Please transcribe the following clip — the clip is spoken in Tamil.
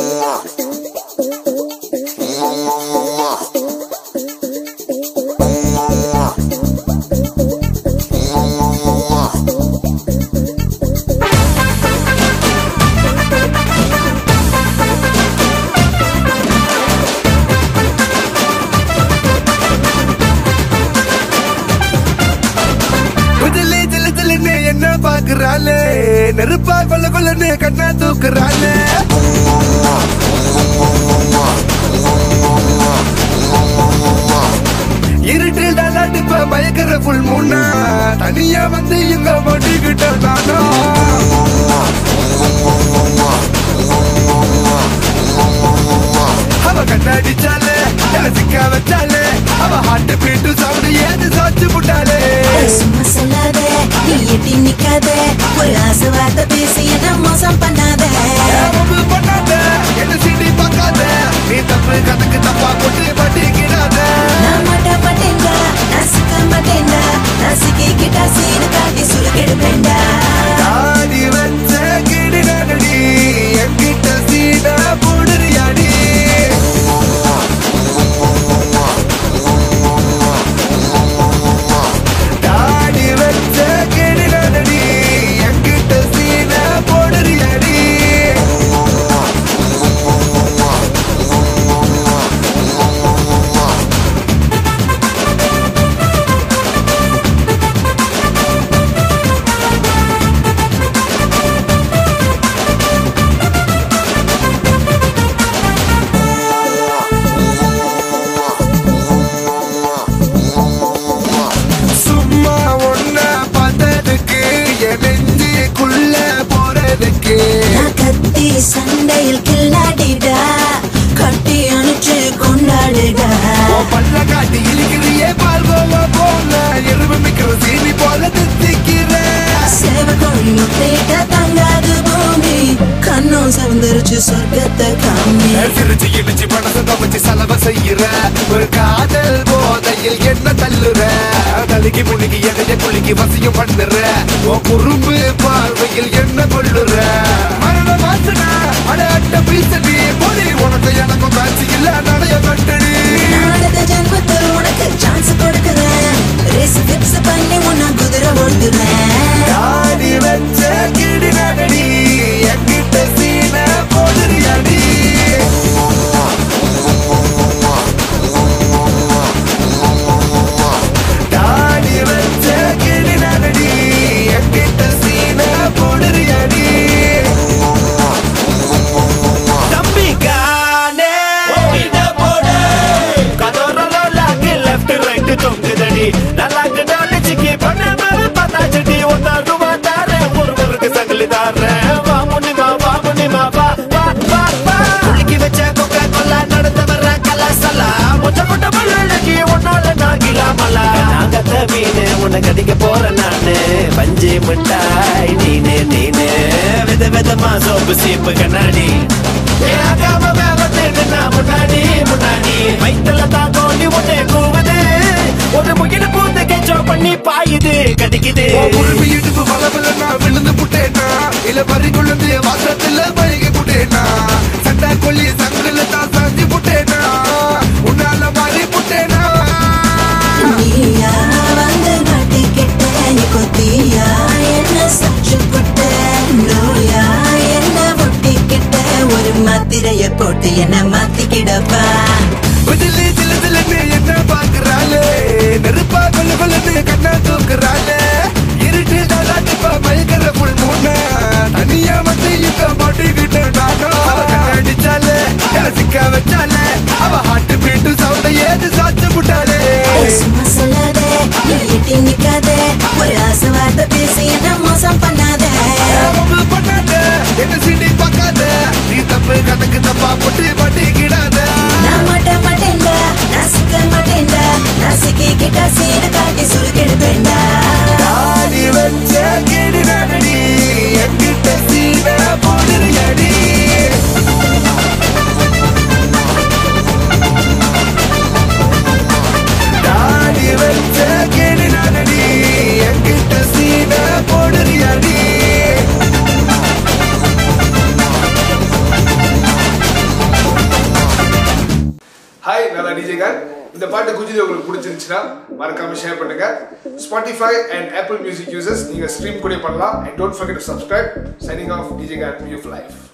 குஜலி ஜிலு ஜிலுன்னு என்ன பாக்குறாளே நெருப்பா கொல்ல கொல்லன்னு கண்ணா தூக்குறாளே இருட்டில் தாலாட்டு இப்ப பயக்கிற புல் முன்னா தனியா வந்து இங்க மாட்டிக்கிட்ட நானா அவ கண்ணாடிச்சாலே என்ன சிக்க வச்சாலே அவ ஹார்ட் பீட்டு சவுண்ட் ஏது சாச்சு புட்டாலே சும்மா சொல்லாத நீ எட்டி நிக்காத ஒரு ஆசை வார்த்தை பேசி என்ன மோசம் பண்ணாத ஏவம்பு பண்ணாத என்ன சீண்டி பார்க்காத நீ தப்பு கணக்கு தப்பா போட்டு மாட்டிக்கிறாத நான் மாட்ட மாட்டேன்டா நசுக்க மாட்டேன்டா நசுக்கிக்கிட்டா சீனு காட்டி சுருக்கெடுப்பேன்டா தாடி வச்ச கிடி நகடி என்கிட்ட சீனா போடுறியாடி தாடி வச்ச கிடி நகடி என்கிட்ட சீனா போடுறியாடி சும்மா ஒன்ன பார்த்ததுக்கு என் நெஞ்சுக்குள்ள போறதுக்கு நான் கத்தி சண்டையில் கில்லாடிடா கட்டி அணைச்சு கொண்டாடுடா உன் பல்ல காட்டி இழுக்கிறியே பார்வோமா போல எருமை மிக்கிற சீனி போல தித்திக்கிற சேவ கோழி முட்டையிட்ட தங்காது பூமி கண்ணும் சவந்தரிச்சு சொர்க்கத்தை காமி சிரிச்சு இடிச்சு மனசை தவச்சு செலவ செய்யற ஒரு காதல் போதையில் என்ன தள்ளுற தலுக்கி முழுகி எதைய குலுக்கி வசியம் பண்ணுற உன் குறும்பு பார்வையில் என்ன கொள்ளுற மரண வாசனா அட அட்ட பீசடி பொடி உனக்கு எனக்கும் காட்சி இல்ல நடைய கட்டடி நாடக ஜன்மத்தில் உனக்கு சான்ஸ் கொடுக்குறேன் ரேஸ் பிக்ஸ் பண்ணி உன்னை குதிரை ஓட்டுறேன் தாடி வச்ச கிடி நகடி என்கிட்ட சீன போடுறியாடி தாடி வச்ச கிடி நகடி என்கிட்ட சீன போடுறியாடி தம்பிக்கானே இத போடு கதோரலாக்கு லெஃப்ட் ரைட் தொங்குதடி நல்லாக்கு நாளைக்கு பண்ண மேல பார்த்தாச்சுடி ஒன்னாரு வாத்தார ஒருவருக்கு சங்கிலி தார வா முனிமா வா முனிமா வா வா வா வா குலுக்கி வச்ச கொக்க கொல்ல நடந்து வர்ற கலாசலா முட்ட முட்ட மல்லி உன்னால நாகிலாமலா நாகத்த மீனு உன்னை கடிக்க போற நானு பஞ்சு மிட்டாய் நீனு நீனு வித விதமா சோப்பு சீப்பு கண்ணாடி ஏகாம வேற தேடுனா முன்னாடி முன்னாடி வயித்துல தான் தோண்டி உன்னை கூவுது ஒரு முகில பூந்து கெச்சோ பண்ணி பாயுது கடிக்குது உருவி இடுப்பு வளவல நான் விழுந்து புட்டேனா இல்ல பறி கொழுந்து வாசத்துல பழகி புட்டேனா சண்டை கொல்லி சங்கில தான் சாஞ்சி புட்டேனா உன்னால மாறி புட்டேனா நீயா வந்து மாட்டிக்கிட்ட நீ கொத்தியா என்ன சாட்சி புட்ட நோயா என்ன ஒட்டிக்கிட்ட ஒரு மாத்திரைய போட்டு என்ன மாத்திக்கிடப்பா புதிலி சில சிலன்னு என்ன பாக்குறாளே நெருப்பா கொல்ல கொல்லன்னு கண்ணா தூக்குறாளே இருட்டு தாலாட்டிப்பா மயக்கிற புல் முன்ன தனியா வந்து இங்க மாட்டிக்கிட்ட நானோ அவ கண்ணடிச்சாலே என்ன சிக்க வச்சாலே அவ ஹார்ட் பீட்டு சவுண்ட ஏது சாச்சு புட்டாளே சும்மா சொல்லாத நீ எட்டி நிக்காத ஒரு ஆசை வார்த்தை பேசி என்ன மோசம் பண்ணாத ஏவம்பு பண்ணாத என்ன சீண்டி பார்க்காத நீ தப்பு கணக்கு தப்பா போட்டு மாட்டிக்கிடாத நான் மாட்ட மாட்டேன்டா நசுக்க மாட்டேன்டா நசுக்கிக்கிட்டா சீடு காட்டி சுருக்கெடுப்பேன்டா நல்லா டிஜே கான் இந்த பாட்டு குஜிலி உங்களுக்கு பிடிச்சிருந்துச்சுன்னா மறக்காம ஷேர் பண்ணுங்க Spotify and Apple music users நீங்க ஸ்ட்ரீம் கூட பண்ணலாம் and don't forget to subscribe signing off DJ Khan view life